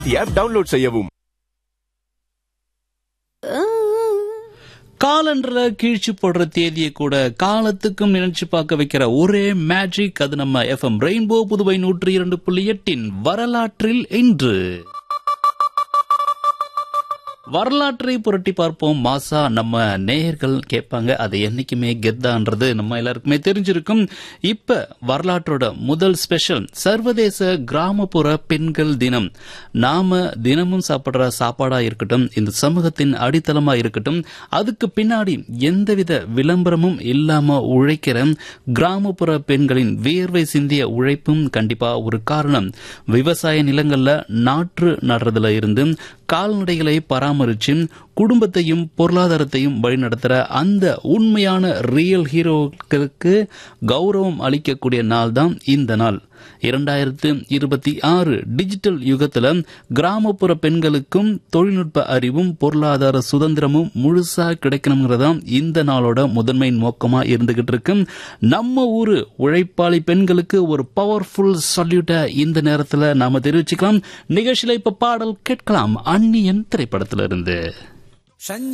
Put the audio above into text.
app download செய்யவும் காலண்டர்ல கீழ்ச்சி போடுற தேதியை கூட காலத்துக்கும் நினைச்சு பார்க்க வைக்கிற ஒரே மேஜிக் அது நம்ம எஃப்எம் ரெயின்போ புதுவை நூற்றி இரண்டு புள்ளி எட்டின் வரலாற்றில் இன்று வரலாற்றை புரட்டி பார்ப்போம் மாசா நம்ம நேயர்கள் கேட்பாங்க அது என்னைக்குமே கெத்தான்றது நம்ம எல்லாருக்குமே தெரிஞ்சிருக்கும் இப்ப வரலாற்றோட முதல் ஸ்பெஷல் சர்வதேச கிராமப்புற பெண்கள் தினம் நாம தினமும் சாப்பிடுற சாப்பாடா இருக்கட்டும் இந்த சமூகத்தின் அடித்தளமா இருக்கட்டும் அதுக்கு பின்னாடி எந்தவித விளம்பரமும் இல்லாம உழைக்கிற கிராமப்புற பெண்களின் வியர்வை சிந்திய உழைப்பும் கண்டிப்பா ஒரு காரணம் விவசாய நிலங்கள்ல நாற்று நடுறதுல இருந்து கால்நடைகளை பராமரிச்சு குடும்பத்தையும் பொருளாதாரத்தையும் வழிநடத்துற அந்த உண்மையான ரியல் ஹீரோக்களுக்கு கௌரவம் அளிக்கக்கூடிய நாள் தான் இந்த நாள் இரண்டாயிரத்து இருபத்தி ஆறு டிஜிட்டல் யுகத்துல கிராமப்புற பெண்களுக்கும் தொழில்நுட்ப அறிவும் பொருளாதார சுதந்திரமும் முழுசா கிடைக்கணுங்கிறதா இந்த நாளோட முதன்மை நோக்கமா இருந்துகிட்டு இருக்கு நம்ம ஊரு உழைப்பாளி பெண்களுக்கு ஒரு பவர்ஃபுல் சல்யூட்டை இந்த நேரத்துல நாம தெரிவிச்சுக்கலாம் நிகழ்ச்சியில இப்ப பாடல் கேட்கலாம் அந்நியன் திரைப்படத்திலிருந்து